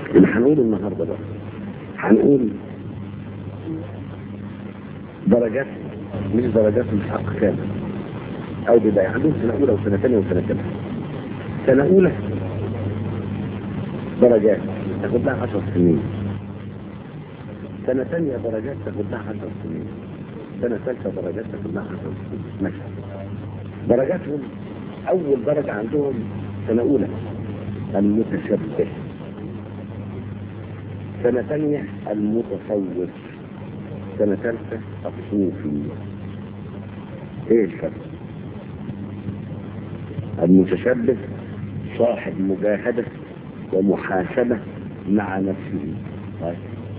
اللي هنقوله النهارده بقى هنقول درجات مش درجات الحق كامل او بداية عندهم سنة اولى وسنة ثانية وسنة ثالثة سنة اولى درجات تاخد لها 10 سنين سنة ثانية درجات تاخد لها 10 سنين سنة ثالثة درجات تاخد لها 10 سنين ماشي درجاتهم أول درجة عندهم سنة أولى المتشبه سنة ثانية المتصوف سنة ثالثة الصوفي ايه الفرق المتشبه صاحب مجاهدة ومحاسبة مع نفسه طيب.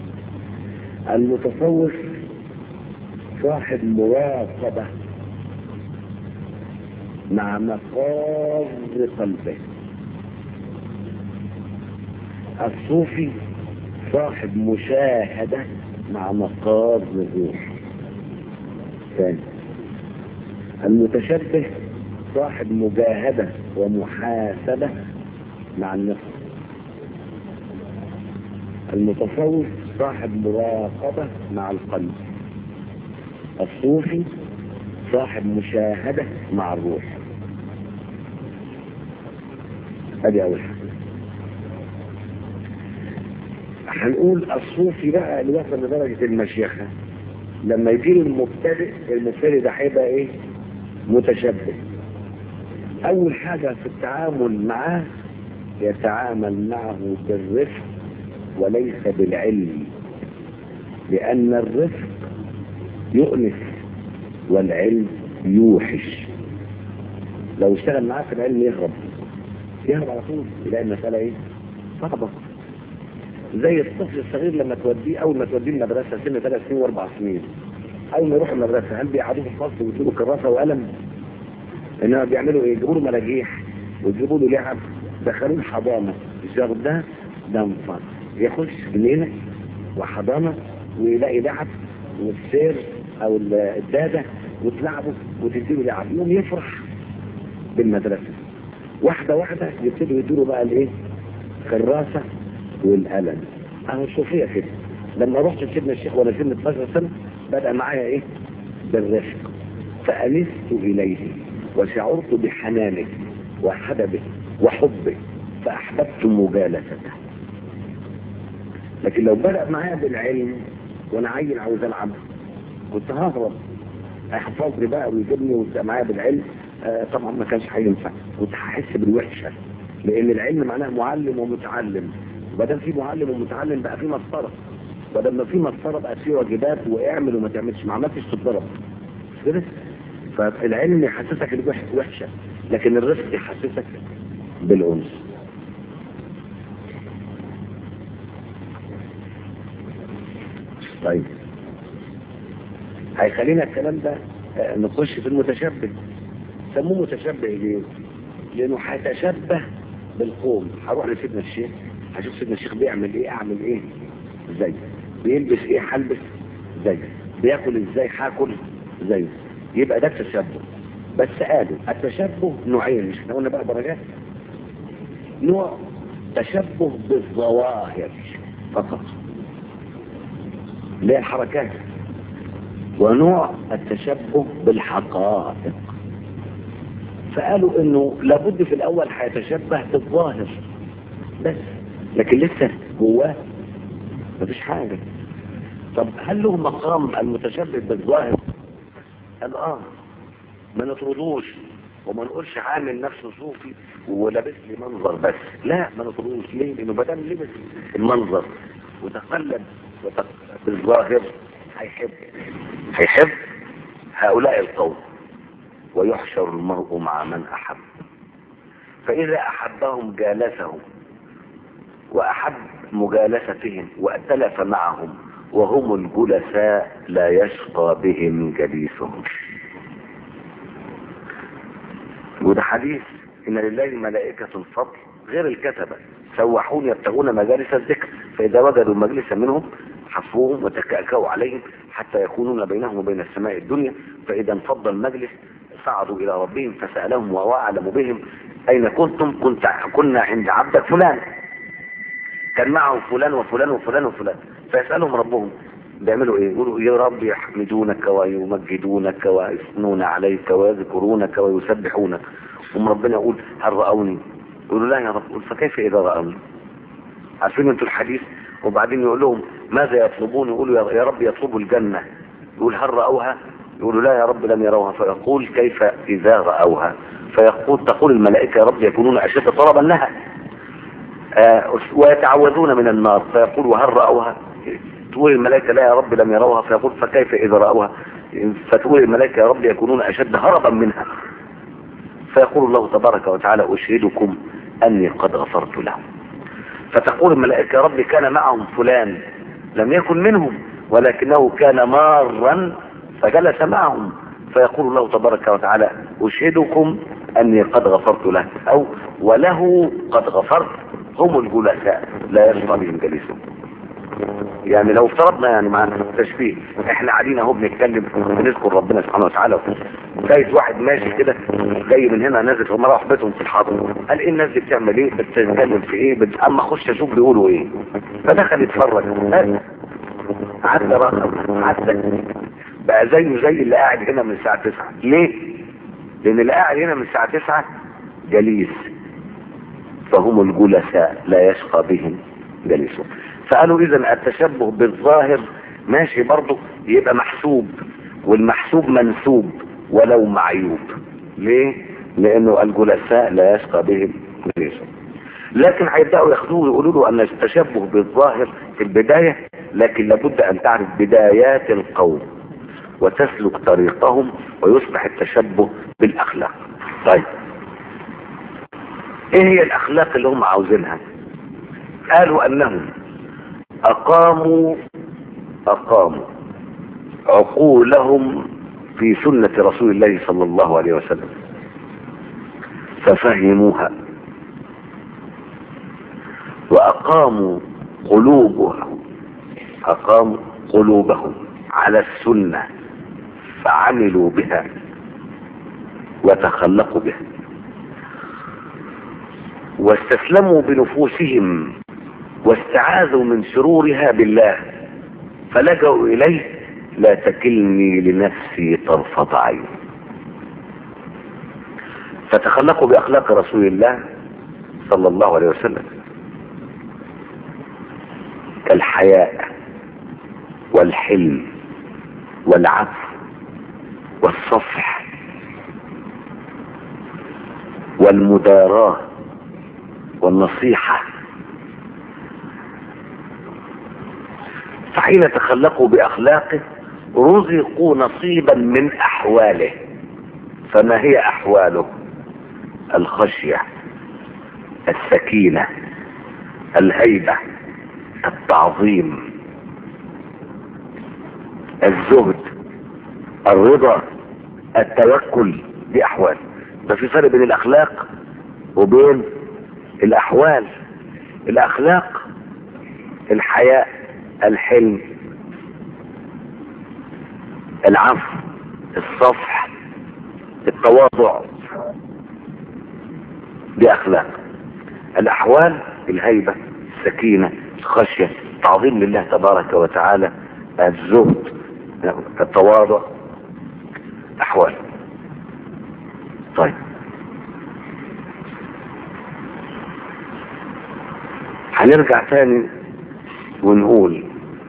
المتصوف صاحب مراقبة مع مقار قلبه الصوفي صاحب مشاهدة مع مقار الروح ثاني المتشبه صاحب مجاهدة ومحاسبة مع النفس المتصوف صاحب مراقبة مع القلب الصوفي صاحب مشاهدة مع الروح ادي اول حاجة هنقول الصوفي بقى اللي وصل لدرجة المشيخة لما يجي المبتدئ المبتدئ ده هيبقى ايه متشبه اول حاجة في التعامل معاه يتعامل معه بالرفق وليس بالعلم لان الرفق يؤنس والعلم يوحش لو اشتغل معاه في العلم يهرب يهرب على طول يلاقي المسألة ايه صعبة زي الطفل الصغير لما توديه اول ما توديه المدرسة سن ثلاث سنين واربع سنين اول ما يروح المدرسة هل بيقعدوه في الفصل ويجيبوا كراسة وقلم انما بيعملوا ايه يجيبوا له مراجيح ويجيبوا له لعب دخلوه الحضانة الشهر ده ده انفر يخش جنينة وحضانة ويلاقي لعب والسير او الدادة وتلعبه وتديله لعب يوم يفرح بالمدرسة واحدة واحدة يبتدوا يديله بقى الايه كراسة والقلم اهو الصوفية كده لما رحت لسيدنا الشيخ وانا سن 12 سنة بدأ معايا ايه بالرفق فأنست إليه وشعرت بحنانه وحدبه وحبه فأحببت مجالسته لكن لو بدأ معايا بالعلم وانا عيل عاوز العب كنت ههرب هيحفظني بقى ويجيبني ويبقى معايا بالعلم آه طبعا ما كانش هينفع كنت هحس بالوحشه لان العلم معناه معلم ومتعلم ما دام في معلم ومتعلم بقى في مسطره ما دام في مسطره بقى في واجبات واعمل وما تعملش ما عملتش تتضرب كده فالعلم يحسسك بالوحشه لكن الرزق يحسسك بالانس طيب هيخلينا الكلام ده نخش في المتشبه سموه متشبه ليه لانه هيتشبه بالقوم هروح لسيدنا الشيخ هشوف سيدنا الشيخ بيعمل ايه اعمل ايه زي بيلبس ايه هلبس زي بياكل ازاي هاكل زي يبقى ده التشبه بس قالوا التشبه نوعين مش احنا قلنا بقى درجات نوع تشبه بالظواهر فقط اللي هي الحركات ونوع التشبه بالحقائق فقالوا انه لابد في الاول هيتشبه بالظاهر بس لكن لسه جواه مفيش حاجة طب هل له مقام المتشبه بالظاهر قال اه ما نطردوش وما نقولش عامل نفسه صوفي ولابس لي منظر بس لا ما نطردوش ليه لانه ما دام لبس المنظر وتقلد وتق... بالظاهر هيحب هيحب هؤلاء القوم ويحشر المرء مع من أحب فإذا أحبهم جالسهم وأحب مجالستهم وأتلف معهم وهم الجلساء لا يشقى بهم جليسهم وده حديث إن لله ملائكة فضل غير الكتبة سوحون يبتغون مجالس الذكر فإذا وجدوا مجلسا منهم حفوهم وتكأكوا عليهم حتى يكونون بينهم وبين السماء الدنيا فإذا انفض المجلس صعدوا إلى ربهم فسألهم وهو أعلم بهم أين كنتم كنت كنا عند عبدك فلان كان معه فلان وفلان وفلان وفلان فيسألهم ربهم بيعملوا ايه يقولوا يا رب يحمدونك ويمجدونك ويثنون عليك ويذكرونك ويسبحونك ثم ربنا يقول هل رأوني يقولوا لا يا رب يقول فكيف إذا رأوني عارفين انتوا الحديث وبعدين يقول لهم ماذا يطلبون يقولوا يا رب يطلبوا الجنة يقول هل رأوها يقولوا لا يا رب لم يروها فيقول كيف إذا رأوها فيقول تقول الملائكة يا رب يكونون أشد طلبا لها آه ويتعوذون من النار فيقول وهل رأوها تقول الملائكة لا يا رب لم يروها فيقول فكيف إذا رأوها فتقول الملائكة يا رب يكونون أشد هربا منها فيقول الله تبارك وتعالى أشهدكم أني قد غفرت لهم فتقول الملائكة يا رب كان معهم فلان لم يكن منهم ولكنه كان مارا فجلس معهم فيقول الله تبارك وتعالى أشهدكم أني قد غفرت له أو وله قد غفرت هم الجلساء لا يشفى بهم جليسهم يعني لو افترضنا يعني مع تشبيه احنا قاعدين اهو بنتكلم بنذكر ربنا سبحانه وتعالى جايز واحد ماشي كده جاي من هنا نازل هم راحوا بيتهم في الحاضر قال ايه الناس دي بتعمل ايه بتتكلم في ايه بت... اما اخش اشوف بيقولوا ايه فدخل يتفرج عدى رقم عدى بقى زيه زي اللي قاعد هنا من الساعة 9 ليه؟ لان اللي قاعد هنا من الساعة 9 جليس فهم الجلساء لا يشقى بهم جليسهم فقالوا اذا التشبه بالظاهر ماشي برضه يبقى محسوب والمحسوب منسوب ولو معيوب ليه لانه الجلساء لا يشقى بهم جليسهم لكن هيبداوا ياخدوه ويقولوا له ان التشبه بالظاهر في البدايه لكن لابد ان تعرف بدايات القوم وتسلك طريقهم ويصبح التشبه بالاخلاق طيب ايه هي الاخلاق اللي هم عاوزينها قالوا انهم اقاموا اقاموا عقولهم في سنة رسول الله صلى الله عليه وسلم ففهموها واقاموا قلوبهم اقاموا قلوبهم على السنة فعملوا بها وتخلقوا بها واستسلموا بنفوسهم واستعاذوا من شرورها بالله فلجأوا إليه لا تكلني لنفسي طرفة عين فتخلقوا بأخلاق رسول الله صلى الله عليه وسلم كالحياء والحلم والعفو والصفح والمداراة والنصيحة فحين تخلقوا بأخلاقه رزقوا نصيبا من أحواله فما هي أحواله الخشية السكينة الهيبة التعظيم الزهد الرضا التوكل دي احوال ده في فرق بين الاخلاق وبين الاحوال الاخلاق الحياء الحلم العفو الصفح التواضع دي اخلاق الاحوال الهيبة السكينة الخشية التعظيم لله تبارك وتعالى الزهد التواضع احوال طيب هنرجع تاني ونقول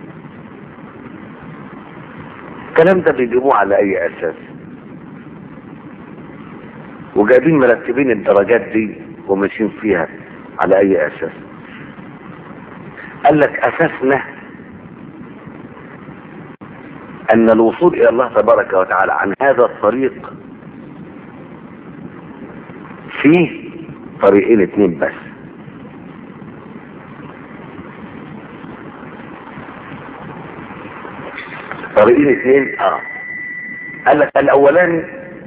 الكلام ده بيجيبوه على اي اساس وجايبين مرتبين الدرجات دي وماشيين فيها على اي اساس قال لك اساسنا ان الوصول الى الله تبارك وتعالى عن هذا الطريق فيه طريقين اتنين بس طريقين اتنين اه قال لك الاولاني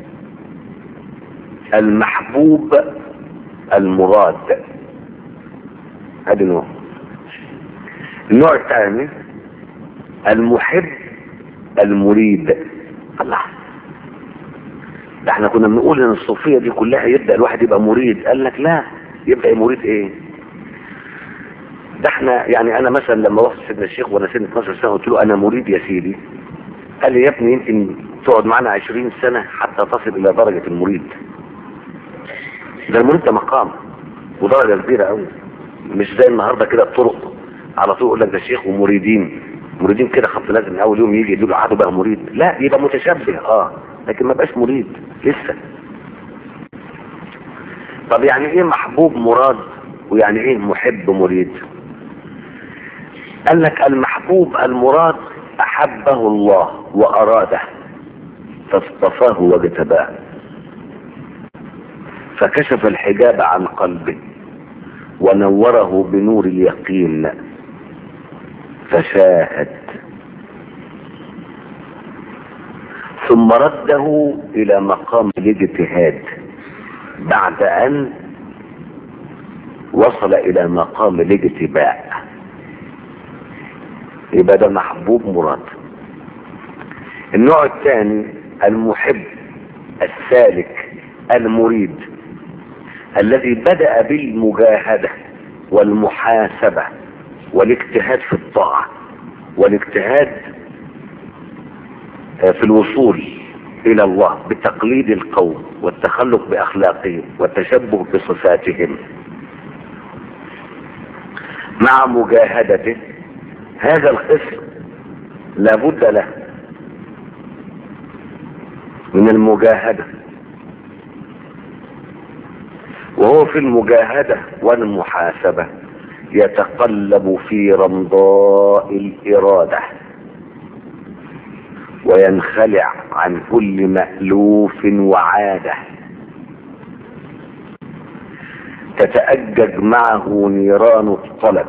المحبوب المراد هذا نوع النوع الثاني المحب المريد الله ده احنا كنا بنقول ان الصوفيه دي كلها يبدا الواحد يبقى مريد قال لك لا يبقى مريد ايه ده احنا يعني انا مثلا لما رحت سيدنا الشيخ وانا سن 12 سنه قلت له انا مريد يا سيدي قال لي يا ابني يمكن تقعد معنا 20 سنه حتى تصل الى درجه المريد ده المريد ده مقام ودرجه كبيره قوي مش زي النهارده كده الطرق على طول يقول لك ده شيخ ومريدين مريدين كده خط لازم اول يوم يجي يدوا له عقده بقى مريد لا يبقى متشبه اه لكن ما بقاش مريد لسه طب يعني ايه محبوب مراد ويعني ايه محب مريد قال لك المحبوب المراد احبه الله واراده فاصطفاه واجتباه فكشف الحجاب عن قلبه ونوره بنور اليقين فشاهد ثم رده الى مقام الاجتهاد بعد ان وصل الى مقام الاجتباء يبقى ده محبوب مراد النوع الثاني المحب السالك المريد الذي بدأ بالمجاهدة والمحاسبة والاجتهاد في الطاعة والاجتهاد في الوصول إلى الله بتقليد القوم والتخلق بأخلاقهم والتشبه بصفاتهم مع مجاهدته هذا القسم لابد له من المجاهدة وهو في المجاهدة والمحاسبة يتقلب في رمضاء الإرادة وينخلع عن كل مألوف وعادة تتأجج معه نيران الطلب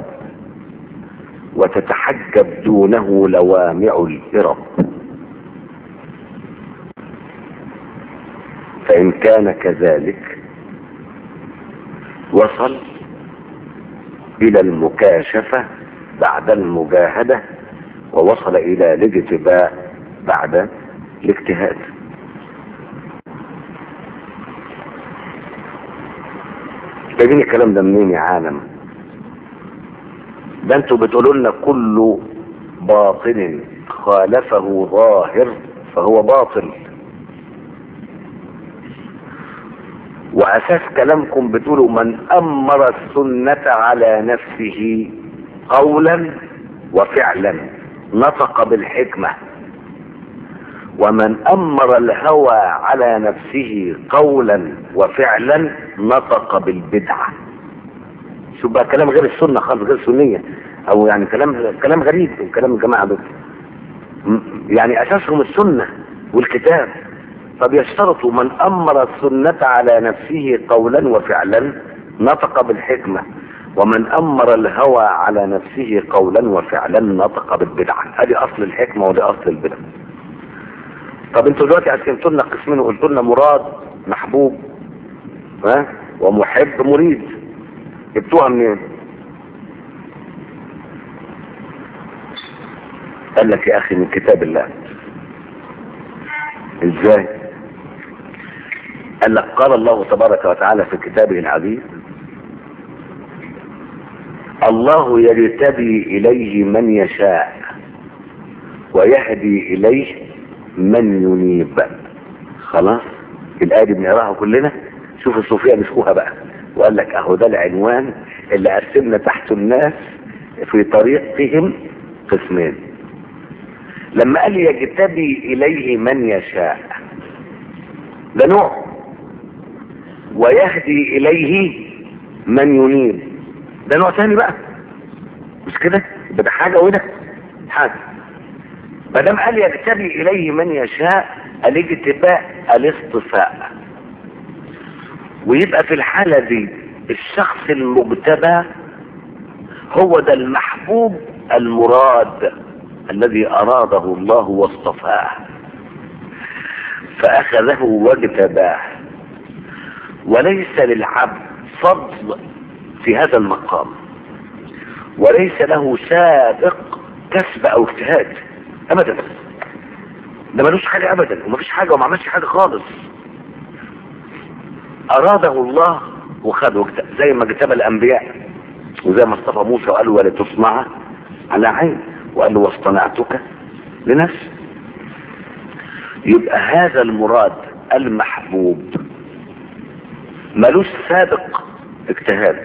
وتتحجب دونه لوامع الإرب فإن كان كذلك وصل إلى المكاشفة بعد المجاهدة ووصل إلى الاجتباء بعد الاجتهاد جايبين الكلام ده منين يا عالم ده انتوا بتقولوا لنا كل باطل خالفه ظاهر فهو باطل واساس كلامكم بتقولوا من امر السنة على نفسه قولا وفعلا نطق بالحكمة ومن امر الهوى على نفسه قولا وفعلا نطق بالبدعة شو بقى كلام غير السنة خالص غير سنية او يعني كلام كلام غريب كلام الجماعة دول يعني اساسهم السنة والكتاب فبيشترطوا من امر السنة على نفسه قولا وفعلا نطق بالحكمة ومن امر الهوى على نفسه قولا وفعلا نطق بالبدعة ادي اصل الحكمة ودي اصل البدعة طب انتوا دلوقتي قسمتوا لنا قسمين وقلتوا لنا مراد محبوب ها ومحب مريد جبتوها منين قال لك يا اخي من كتاب الله ازاي قال لك قال الله تبارك وتعالى في كتابه العزيز الله يجتبي اليه من يشاء ويهدي اليه من ينيب خلاص الايه دي بنقراها كلنا شوف الصوفيه مسكوها بقى وقال لك اهو ده العنوان اللي قسمنا تحته الناس في طريقهم قسمين لما قال يجتبي اليه من يشاء ده نوع ويهدي اليه من ينيب ده نوع تاني بقى مش كده يبقى ده حاجه وده حاجه ما دام قال يجتبي اليه من يشاء الاجتباء الاصطفاء ويبقى في الحاله دي الشخص المجتبى هو ده المحبوب المراد الذي أراده الله واصطفاه فأخذه واجتباه وليس للعبد فضل في هذا المقام وليس له سابق كسب أو اجتهاد أبدا ده ملوش حاجة أبدا ومفيش حاجة وما عملش حاجة خالص أراده الله وخده زي ما اجتبى الأنبياء وزي ما اصطفى موسى وقال له ولتصنع على عين وقال له واصطنعتك لنفسي يبقى هذا المراد المحبوب ملوش سابق اجتهاد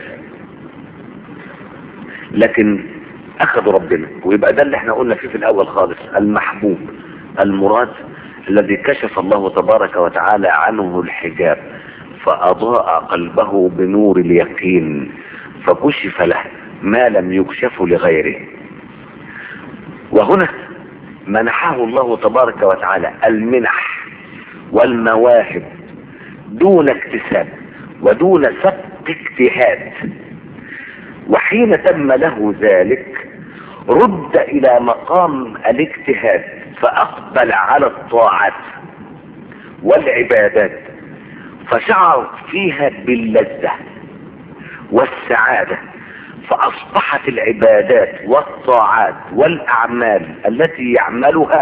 لكن اخذ ربنا ويبقى ده اللي احنا قلنا فيه في الاول خالص المحبوب المراد الذي كشف الله تبارك وتعالى عنه الحجاب فاضاء قلبه بنور اليقين فكشف له ما لم يكشف لغيره وهنا منحه الله تبارك وتعالى المنح والمواهب دون اكتساب ودون سبق اجتهاد وحين تم له ذلك رد الى مقام الاجتهاد فاقبل على الطاعات والعبادات فشعر فيها باللذة والسعادة فاصبحت العبادات والطاعات والاعمال التي يعملها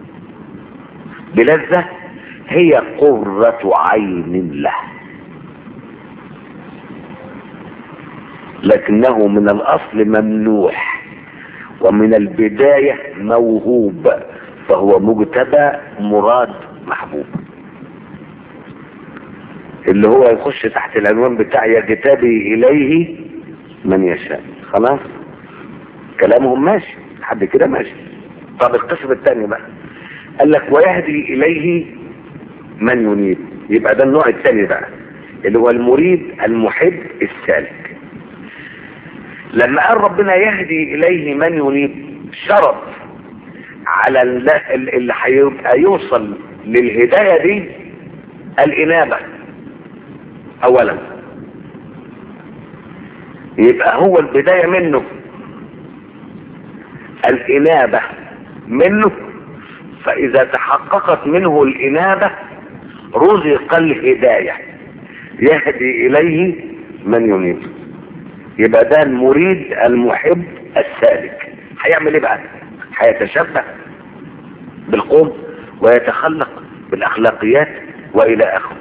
بلذة هي قرة عين له لكنه من الاصل ممنوح ومن البداية موهوب فهو مجتبى مراد محبوب اللي هو يخش تحت العنوان بتاع يجتبي اليه من يشاء خلاص كلامهم ماشي لحد كده ماشي طب القسم الثاني بقى قال لك ويهدي اليه من ينيب يبقى ده النوع الثاني بقى اللي هو المريد المحب السالك لما قال ربنا يهدي اليه من ينيب شرط على اللي هيبقى يوصل للهدايه دي الانابه اولا يبقى هو البدايه منه الانابه منه فاذا تحققت منه الانابه رزق الهدايه يهدي اليه من ينيب يبقى ده المريد المحب السالك هيعمل ايه بقى هيتشبه بالقوم ويتخلق بالاخلاقيات والى اخره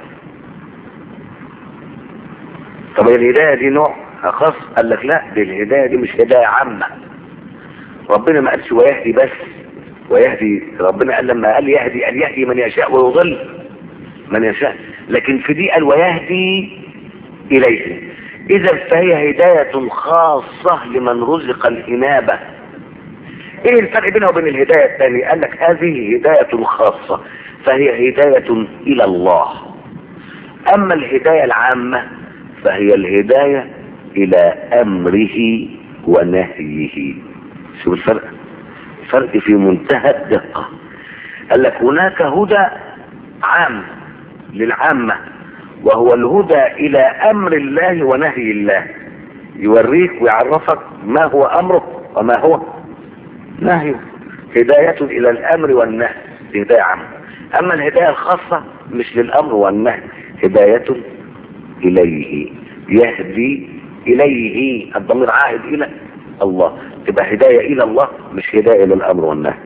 طب الهدايه دي نوع خاص قال لك لا دي الهدايه دي مش هدايه عامه ربنا ما قالش ويهدي بس ويهدي ربنا قال لما قال يهدي قال يهدي من يشاء ويضل من يشاء لكن في دي قال ويهدي اليه اذا فهي هداية خاصة لمن رزق الانابة ايه الفرق بينها وبين الهداية الثانية قال لك هذه هداية خاصة فهي هداية الى الله اما الهداية العامة فهي الهداية الى امره ونهيه شوف الفرق فرق في منتهى الدقة قال لك هناك هدى عام للعامة وهو الهدى الى امر الله ونهي الله يوريك ويعرفك ما هو امره وما هو نهيه هداية الى الامر والنهي هداية عامة اما الهداية الخاصة مش للامر والنهي هداية اليه يهدي اليه الضمير عائد الى الله تبقى هداية الى الله مش هداية الى الامر والنهي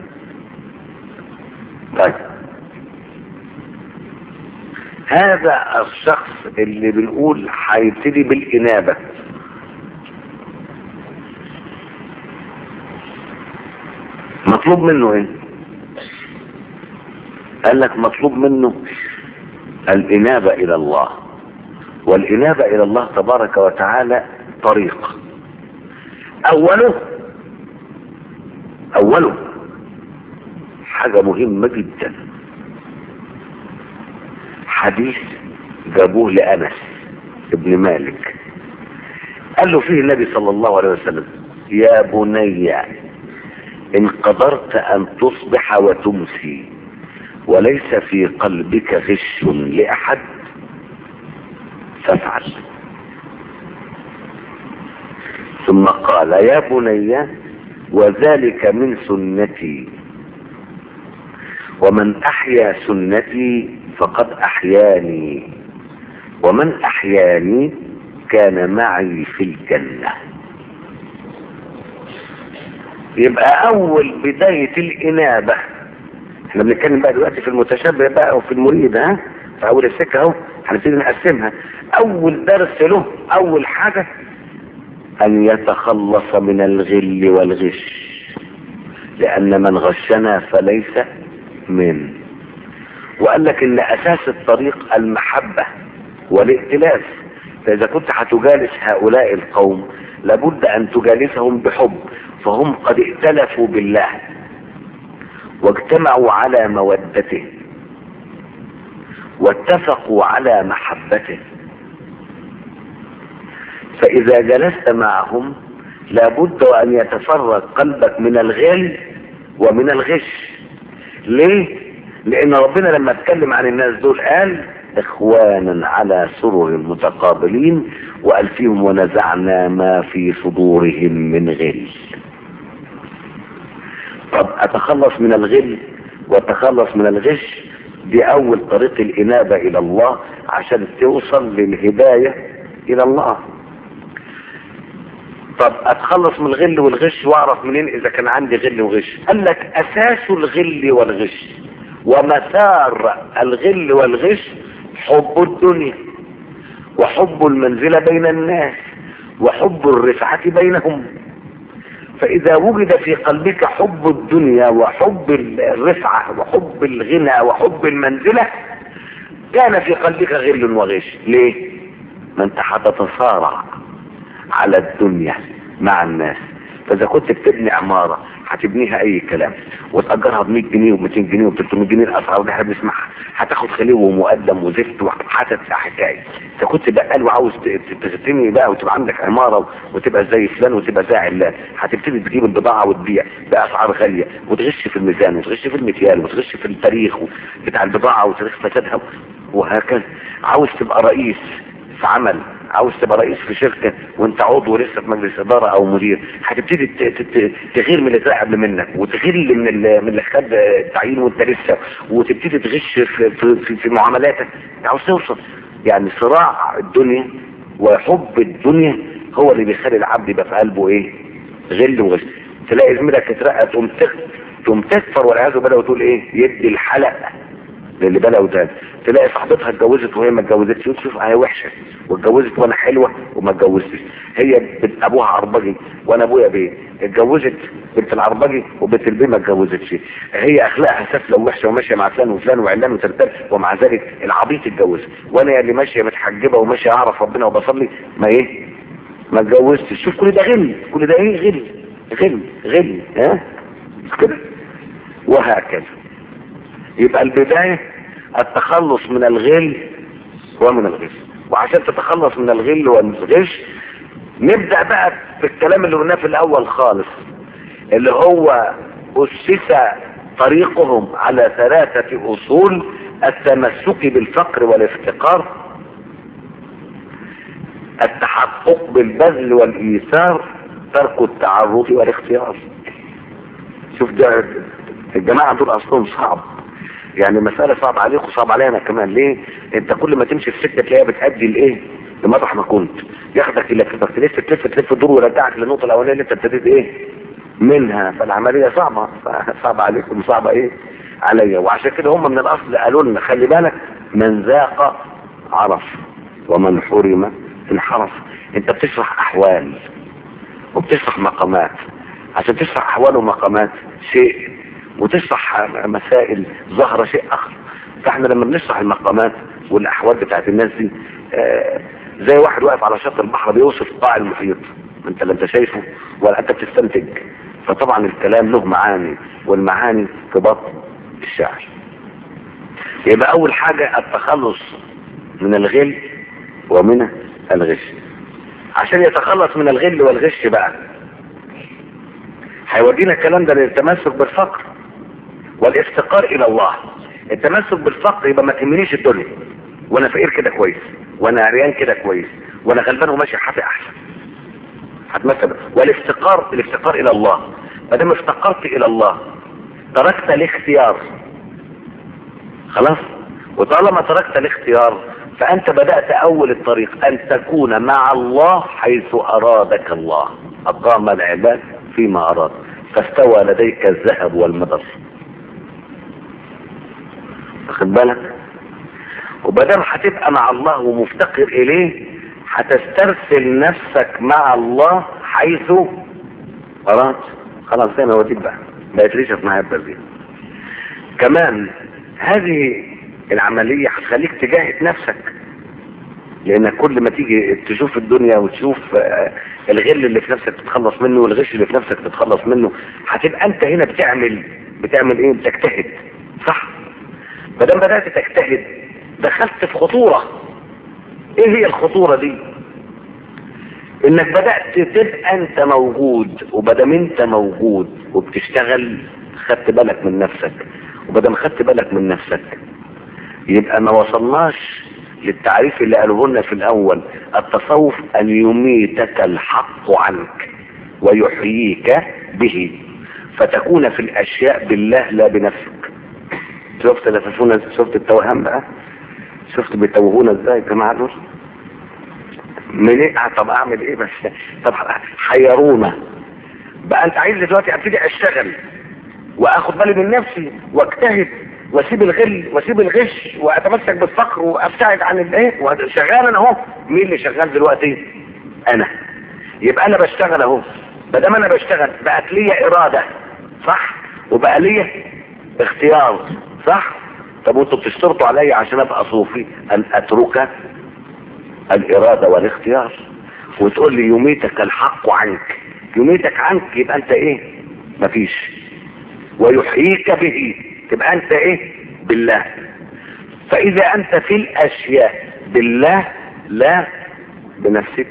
طيب هذا الشخص اللي بنقول هيبتدي بالإنابة مطلوب منه ايه قال لك مطلوب منه الإنابة إلى الله والإنابة إلى الله تبارك وتعالى طريق أوله أوله حاجة مهمة جدا حديث جابوه لأنس ابن مالك قال له فيه النبي صلى الله عليه وسلم يا بني إن قدرت أن تصبح وتمسي وليس في قلبك غش لأحد فافعل ثم قال يا بني وذلك من سنتي ومن أحيا سنتي فقد أحياني ومن أحياني كان معي في الجنة يبقى أول بداية الإنابة احنا بنتكلم بقى دلوقتي في المتشبه بقى وفي المريد ها في أول السكة أهو هنبتدي نقسمها أول درس له أول حاجة ان يتخلص من الغل والغش لان من غشنا فليس من وقال لك ان اساس الطريق المحبة والائتلاف فاذا كنت هتجالس هؤلاء القوم لابد ان تجالسهم بحب فهم قد ائتلفوا بالله واجتمعوا على مودته واتفقوا على محبته فإذا جلست معهم لابد أن يتفرق قلبك من الغل ومن الغش ليه؟ لأن ربنا لما اتكلم عن الناس دول قال إخوانا على سرر متقابلين وقال فيهم ونزعنا ما في صدورهم من غل طب أتخلص من الغل وأتخلص من الغش دي أول طريق الإنابة إلى الله عشان توصل للهداية إلى الله طب اتخلص من الغل والغش واعرف منين اذا كان عندي غل وغش قال لك اساس الغل والغش ومسار الغل والغش حب الدنيا وحب المنزلة بين الناس وحب الرفعة بينهم فإذا وجد في قلبك حب الدنيا وحب الرفعة وحب الغنى وحب المنزلة كان في قلبك غل وغش ليه؟ ما انت هتتصارع على الدنيا مع الناس فاذا كنت بتبني عمارة هتبنيها اي كلام وتأجرها ب 100 جنيه و200 جنيه و300 جنيه الاسعار اللي احنا بنسمعها هتاخد خليه ومقدم وزفت وهتدفع حكايه اذا كنت بقال وعاوز تغتني بقى وتبقى عندك عماره وتبقى زي فلان وتبقى زي علان هتبتدي تجيب البضاعه وتبيع باسعار غاليه وتغش في الميزان وتغش في المكيال وتغش في التاريخ بتاع البضاعه وتاريخ فسادها وهكذا عاوز تبقى رئيس في عمل عاوز تبقى رئيس في شركة وانت عضو لسه في مجلس ادارة او مدير هتبتدي تغير من اللي طلع قبل منك وتغير من اللي من اللي خد التعيين وانت لسه وتبتدي تغش في في, في, في معاملاتك عاوز توصل يعني صراع الدنيا وحب الدنيا هو اللي بيخلي العبد يبقى في قلبه ايه غل وغش تلاقي زميلك اترقى تقوم تقوم تكفر والعياذ بالله وتقول ايه يدي الحلق للي بلا ودان تلاقي صاحبتها اتجوزت وهي ما اتجوزتش وتشوف هي وحشه واتجوزت وانا حلوه وما اتجوزتش هي بنت ابوها عربجي وانا ابويا بيه اتجوزت بنت العربجي وبنت البيه ما اتجوزتش هي اخلاقها سافله ووحشه وماشيه مع فلان وفلان وعلان وترتال ومع ذلك العبيط اتجوز وانا اللي ماشيه متحجبه وماشيه اعرف ربنا وبصلي ما ايه ما اتجوزتش شوف كل ده غل كل ده ايه غل غل غل ها كده وهكذا يبقى البداية التخلص من الغل ومن الغش وعشان تتخلص من الغل والغش نبدأ بقى في الكلام اللي قلناه في الأول خالص اللي هو أسس طريقهم على ثلاثة أصول التمسك بالفقر والافتقار التحقق بالبذل والإيثار ترك التعرض والاختيار شوف ده الجماعة دول أصلهم صعب يعني مسألة صعب عليك وصعب علينا أنا كمان ليه انت كل ما تمشي في سكة تلاقيها بتأدي لايه لمطرح ما كنت ياخدك الى كده تلف تلف تلف دور ويرجعك للنقطة الاولانية اللي انت ابتديت ايه منها فالعملية صعبة صعبة عليكم صعبة ايه عليا وعشان كده هم من الاصل قالوا لنا خلي بالك من ذاق عرف ومن حرم انحرف انت بتشرح احوال وبتشرح مقامات عشان تشرح احوال ومقامات شيء وتشرح مسائل ظاهرة شيء اخر فاحنا لما بنشرح المقامات والاحوال بتاعت الناس دي آه زي واحد واقف على شط البحر بيوصف قاع المحيط انت لا انت شايفه ولا انت بتستنتج فطبعا الكلام له معاني والمعاني في بطن الشعر يبقى اول حاجة التخلص من الغل ومن الغش عشان يتخلص من الغل والغش بقى هيودينا الكلام ده للتمسك بالفقر والافتقار الى الله التمسك بالفقر يبقى ما تهمنيش الدنيا وانا فقير كده كويس وانا عريان كده كويس وانا غلبان وماشي حافي احسن هتمثل والافتقار الافتقار الى الله ما دام افتقرت الى الله تركت الاختيار خلاص وطالما تركت الاختيار فانت بدأت اول الطريق ان تكون مع الله حيث ارادك الله اقام العباد فيما اراد فاستوى لديك الذهب والمدر واخد بالك وبدام هتبقى مع الله ومفتقر اليه هتسترسل نفسك مع الله حيث أراد خلاص زي ما وديت بقى بقت ريشة في معايا البرزين كمان هذه العملية هتخليك تجاهد نفسك لانك كل ما تيجي تشوف الدنيا وتشوف آه، الغل اللي في نفسك تتخلص منه والغش اللي في نفسك تتخلص منه هتبقى انت هنا بتعمل بتعمل ايه بتجتهد صح ما دام بدات تجتهد دخلت في خطوره ايه هي الخطوره دي انك بدات تبقى انت موجود وبدام انت موجود وبتشتغل خدت بالك من نفسك وبدام خدت بالك من نفسك يبقى ما وصلناش للتعريف اللي قاله لنا في الاول التصوف ان يميتك الحق عنك ويحييك به فتكون في الاشياء بالله لا بنفسك شفت لففونا شفت التوهان بقى شفت بيتوهونا ازاي يا جماعه دول من ايه آه، طب اعمل ايه بس طب حيرونا بقى انت عايز دلوقتي ابتدي اشتغل واخد بالي من نفسي واجتهد واسيب الغل واسيب الغش واتمسك بالفقر وابتعد عن الايه وشغال انا اهو مين اللي شغال دلوقتي انا يبقى انا بشتغل اهو ما دام انا بشتغل بقت ليا اراده صح وبقى ليا اختيار صح طب وانتوا بتشترطوا عليا عشان ابقى صوفي ان اترك الاراده والاختيار وتقول لي يميتك الحق عنك يميتك عنك يبقى انت ايه مفيش ويحييك به تبقى انت ايه بالله فاذا انت في الاشياء بالله لا بنفسك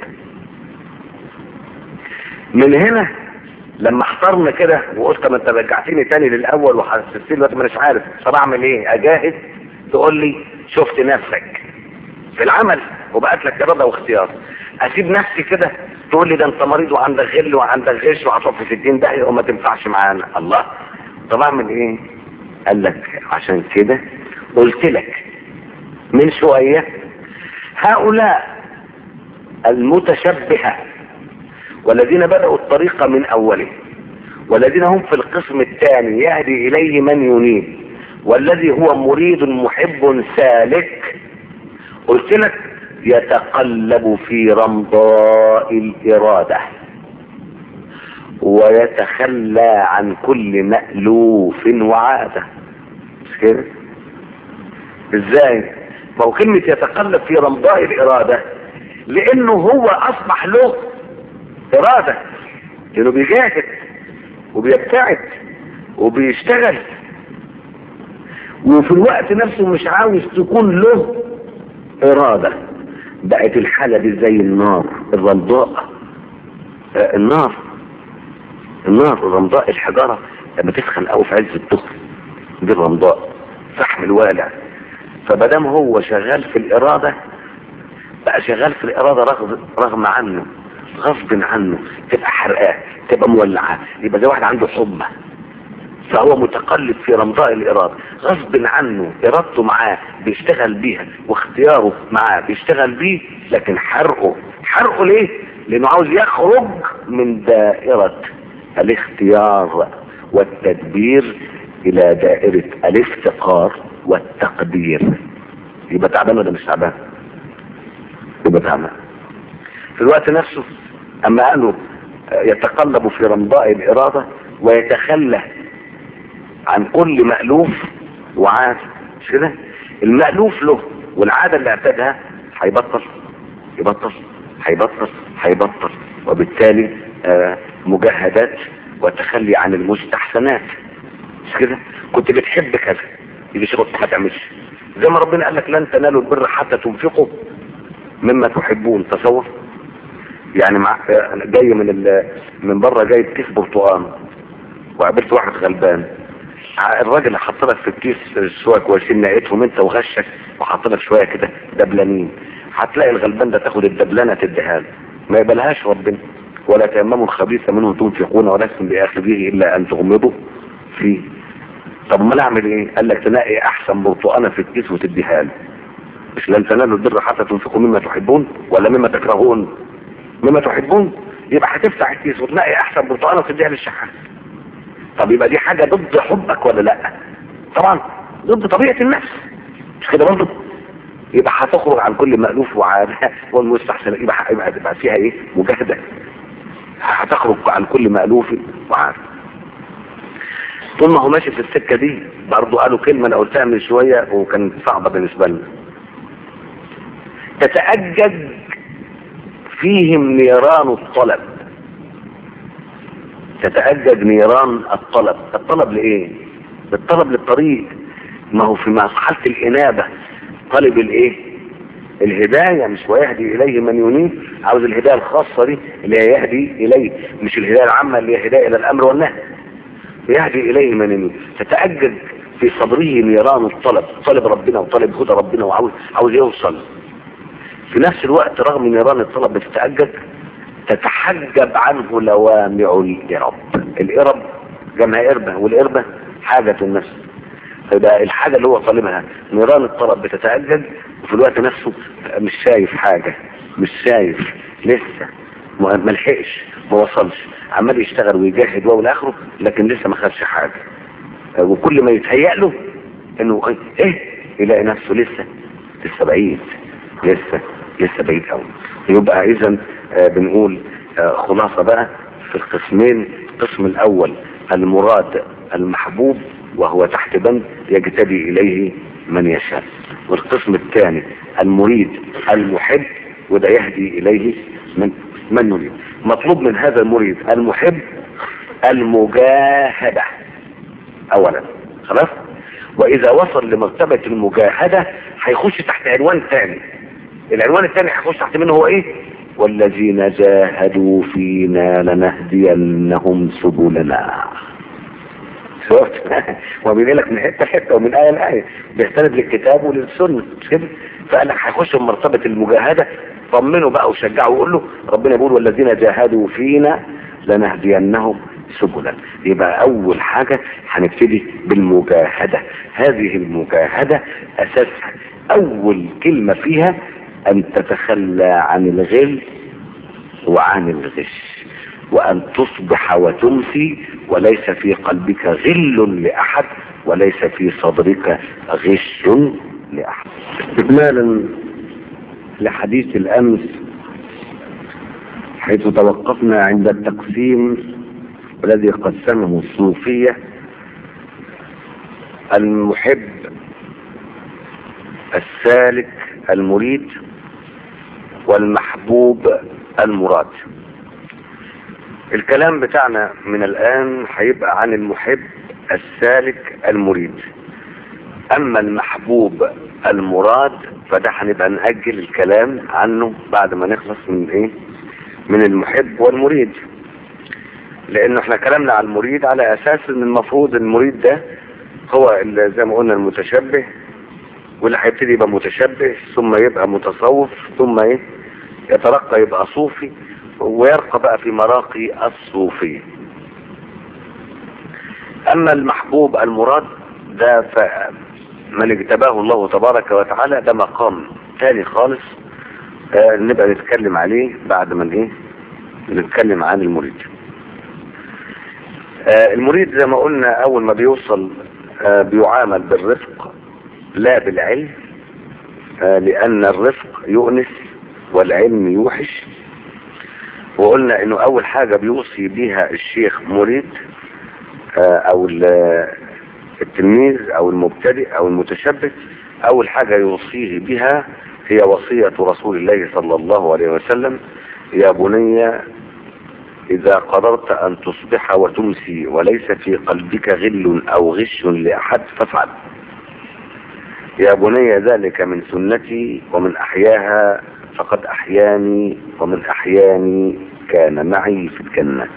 من هنا لما احترنا كده وقلت ما انت رجعتني تاني للاول وحسستني دلوقتي ما اناش عارف طب اعمل ايه اجاهد تقول لي شفت نفسك في العمل وبقت لك اراده واختيار اسيب نفسي كده تقول لي ده انت مريض وعندك غل وعندك غش وهتقف في 60 داهيه وما تنفعش معانا الله طب اعمل ايه قال لك عشان كده قلت لك من شويه هؤلاء المتشبهه والذين بدأوا الطريق من أوله والذين هم في القسم الثاني يهدي إليه من ينيب والذي هو مريد محب سالك قلت لك يتقلب في رمضاء الإرادة ويتخلى عن كل مألوف وعادة مش كده ازاي ما هو كلمة يتقلب في رمضاء الإرادة لأنه هو أصبح له إرادة لأنه بيجاهد وبيبتعد وبيشتغل وفي الوقت نفسه مش عاوز تكون له إرادة بقت الحالة دي زي النار الرمضاء آه النار النار الرمضاء الحجارة لما تسخن قوي في عز الظهر دي الرمضاء فحم الوالع فمادام هو شغال في الإرادة بقى شغال في الإرادة رغم, رغم عنه غصب عنه تبقى حرقاه تبقى مولعاه يبقى زي واحد عنده حمى فهو متقلب في رمضاء الإرادة غصب عنه إرادته معاه بيشتغل بيها واختياره معاه بيشتغل بيه لكن حرقه حرقه ليه؟ لأنه عاوز يخرج من دائرة الاختيار والتدبير إلى دائرة الافتقار والتقدير يبقى تعبان ولا مش تعبان؟ يبقى تعبان في الوقت نفسه أما قالوا يتقلب في رمضاء الإرادة ويتخلى عن كل مألوف وعاد مش كده المألوف له والعادة اللي اعتادها هيبطل يبطل هيبطل هيبطل وبالتالي آه مجاهدات وتخلي عن المستحسنات مش كده كنت بتحب كذا يجي شغل ما تعملش زي ما ربنا قال لك لن تنالوا البر حتى تنفقوا مما تحبون تصور يعني مع جاي من ال... من بره جاي كيس برتقال وقابلت واحد غلبان الراجل حط لك في الكيس شويه كويسين لقيتهم انت وغشك وحط لك شويه كده دبلانين هتلاقي الغلبان ده تاخد الدبلانه تديها له ما يقبلهاش ربنا ولا تيمموا الخبيث منه تنفقون ولستم باخذيه الا ان تغمضوا فيه طب ما اعمل ايه؟ قال لك تلاقي احسن برتقانه في الكيس وتديها له مش لن تنالوا البر حتى تنفقوا مما تحبون ولا مما تكرهون مما تحبون يبقى هتفتح الكيس وتلاقي احسن برتقانه وتديها للشحات طب يبقى دي حاجه ضد حبك ولا لا طبعا ضد طبيعه النفس مش كده برضه يبقى هتخرج عن كل مألوف وعادة والمستحسن يبقى يبقى تبقى فيها ايه مجاهدة هتخرج عن كل مألوف وعادة طول ما هو ماشي في السكة دي برضه قالوا كلمة انا قلتها من شوية وكانت صعبة بالنسبة لنا تتأجج فيهم نيران الطلب تتأجج نيران الطلب الطلب لإيه الطلب للطريق ما هو في مرحلة الإنابة طالب الإيه الهداية مش ويهدي إليه من ينيب عاوز الهداية الخاصة دي اللي هي يهدي إليه مش الهداية العامة اللي هي هداية إلى الأمر والنهي يهدي إليه من ينيب تتأجج في صدره نيران الطلب طالب ربنا وطالب هدى ربنا وعاوز عاوز يوصل في نفس الوقت رغم نيران الطلب بتتأجج تتحجب عنه لوامع الإرب الإرب جمع إربة والإربة حاجة النفس فيبقى الحاجة اللي هو طالبها نيران الطلب بتتأجج وفي الوقت نفسه مش شايف حاجة مش شايف لسه ما ما لحقش ما وصلش عمال يشتغل ويجاهد والى اخره لكن لسه ما خدش حاجة وكل ما يتهيأ له انه ايه يلاقي نفسه لسه لسه بعيد لسه لسه بعيد قوي يبقى اذا آه بنقول آه خلاصة بقى في القسمين القسم الاول المراد المحبوب وهو تحت بند يجتدي اليه من يشاء والقسم الثاني المريد المحب وده يهدي اليه من من يريد مطلوب من هذا المريد المحب المجاهدة اولا خلاص واذا وصل لمرتبة المجاهدة هيخش تحت عنوان ثاني العنوان الثاني هيخش تحت منه هو ايه والذين جاهدوا فينا لنهدينهم سبلنا شفت وبيقول لك من حته لحته ومن ايه لايه بيستند للكتاب وللسنه مش كده فقال لك هيخش في مرتبه المجاهده طمنه بقى وشجعه وقول له ربنا يقول والذين جاهدوا فينا لنهدينهم سبلا يبقى اول حاجه هنبتدي بالمجاهده هذه المجاهده اساسها اول كلمه فيها ان تتخلى عن الغل وعن الغش وان تصبح وتمسي وليس في قلبك غل لاحد وليس في صدرك غش لاحد استكمالا لحديث الامس حيث توقفنا عند التقسيم الذي قسمه الصوفية المحب السالك المريد والمحبوب المراد الكلام بتاعنا من الآن هيبقى عن المحب السالك المريد أما المحبوب المراد فده هنبقى نأجل الكلام عنه بعد ما نخلص من إيه من المحب والمريد لأنه احنا كلامنا عن المريد على أساس إن المفروض المريد ده هو اللي زي ما قلنا المتشبه واللي هيبتدي يبقى متشبه ثم يبقى متصوف ثم ايه يترقى يبقى صوفي ويرقى بقى في مراقي الصوفية اما المحبوب المراد ده من اجتباه الله تبارك وتعالى ده مقام تاني خالص آه نبقى نتكلم عليه بعد ما ايه نتكلم عن المريد آه المريد زي ما قلنا اول ما بيوصل آه بيعامل بالرفق لا بالعلم آه لان الرفق يؤنس والعلم يوحش وقلنا انه اول حاجة بيوصي بيها الشيخ مريد او التلميذ او المبتدئ او المتشبه اول حاجة يوصيه بها هي وصية رسول الله صلى الله عليه وسلم يا بني إذا قدرت أن تصبح وتمسي وليس في قلبك غل أو غش لأحد فافعل يا بني ذلك من سنتي ومن أحياها فقد أحياني ومن أحياني كان معي في الجنة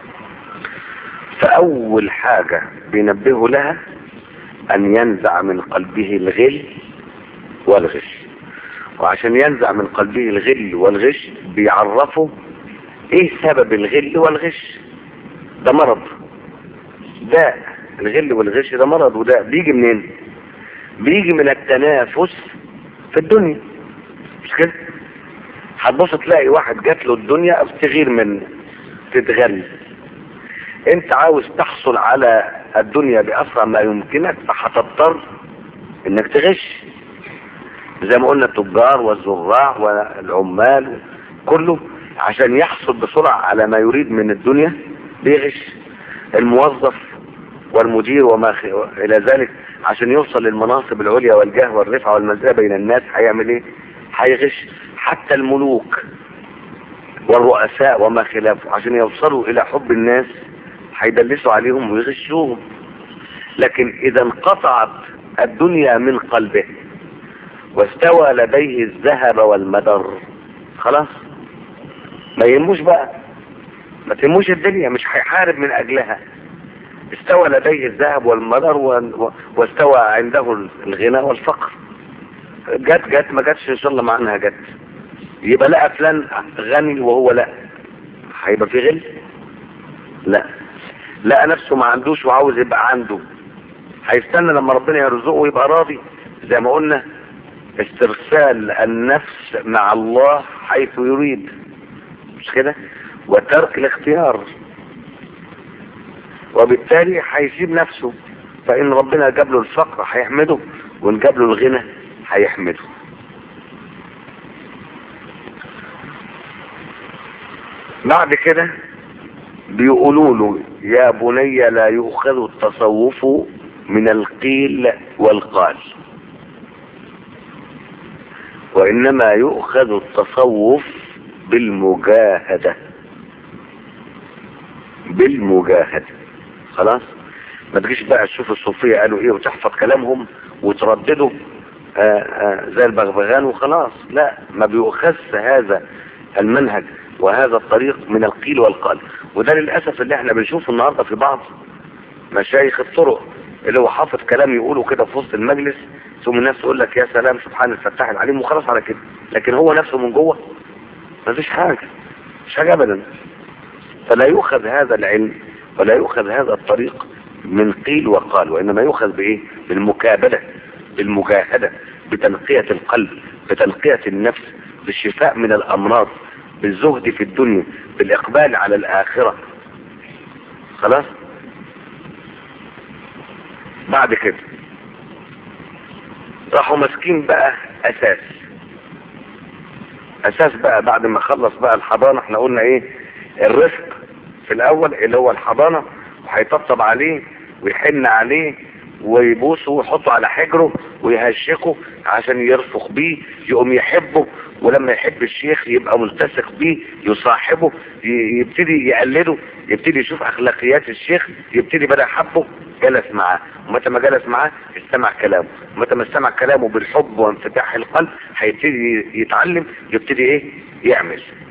فأول حاجة بينبهه لها أن ينزع من قلبه الغل والغش وعشان ينزع من قلبه الغل والغش بيعرفه ايه سبب الغل والغش ده مرض داء الغل والغش ده مرض وداء بيجي منين بيجي من التنافس في الدنيا مش كده هتبص تلاقي واحد جات له الدنيا بتغير منه تتغل انت عاوز تحصل على الدنيا باسرع ما يمكنك فهتضطر انك تغش زي ما قلنا التجار والزراع والعمال كله عشان يحصل بسرعة على ما يريد من الدنيا بيغش الموظف والمدير وما خ... الى ذلك عشان يوصل للمناصب العليا والجاه والرفعة والمنزلة بين الناس هيعمل ايه هيغش حتى الملوك والرؤساء وما خلافه عشان يوصلوا الى حب الناس هيدلسوا عليهم ويغشوهم لكن اذا انقطعت الدنيا من قلبه واستوى لديه الذهب والمدر خلاص ما يهموش بقى ما تهموش الدنيا مش هيحارب من اجلها استوى لديه الذهب والمدر و... واستوى عنده الغنى والفقر جت جت ما جاتش ان شاء الله معناها جت يبقى لقى فلان غني وهو لا هيبقى في غل لا لقى نفسه ما عندوش وعاوز يبقى عنده هيستنى لما ربنا يرزقه ويبقى راضي زي ما قلنا استرسال النفس مع الله حيث يريد مش كده وترك الاختيار وبالتالي هيسيب نفسه فإن ربنا جاب له الفقر هيحمده وإن جاب له الغنى هيحمده بعد كده بيقولوا له يا بني لا يؤخذ التصوف من القيل والقال وإنما يؤخذ التصوف بالمجاهدة بالمجاهدة خلاص ما تجيش بقى تشوف الصوفية قالوا ايه وتحفظ كلامهم وتردده آآ آآ زي البغبغان وخلاص لا ما بيؤخذش هذا المنهج وهذا الطريق من القيل والقال وده للأسف اللي احنا بنشوفه النهاردة في بعض مشايخ الطرق اللي هو حافظ كلام يقوله كده في وسط المجلس ثم الناس تقول لك يا سلام سبحان الفتاح العليم وخلاص على كده لكن هو نفسه من جوه ما فيش حاجة مش حاجة ابدا فلا يؤخذ هذا العلم ولا يؤخذ هذا الطريق من قيل وقال وإنما يؤخذ بإيه بالمكابدة بالمجاهدة بتنقية القلب بتنقية النفس بالشفاء من الأمراض بالزهد في الدنيا بالإقبال على الآخرة خلاص بعد كده راحوا ماسكين بقى أساس أساس بقى بعد ما خلص بقى الحضانة احنا قلنا ايه الرفق في الأول اللي هو الحضانة وهيطبطب عليه ويحن عليه ويبوسه ويحطه على حجره ويهشكه عشان يرفق بيه يقوم يحبه ولما يحب الشيخ يبقى ملتصق بيه يصاحبه يبتدي يقلده يبتدي يشوف اخلاقيات الشيخ يبتدي بدا حبه جلس معاه ومتى ما جلس معاه استمع كلامه ومتى ما استمع كلامه بالحب وانفتاح القلب هيبتدي يتعلم يبتدي ايه يعمل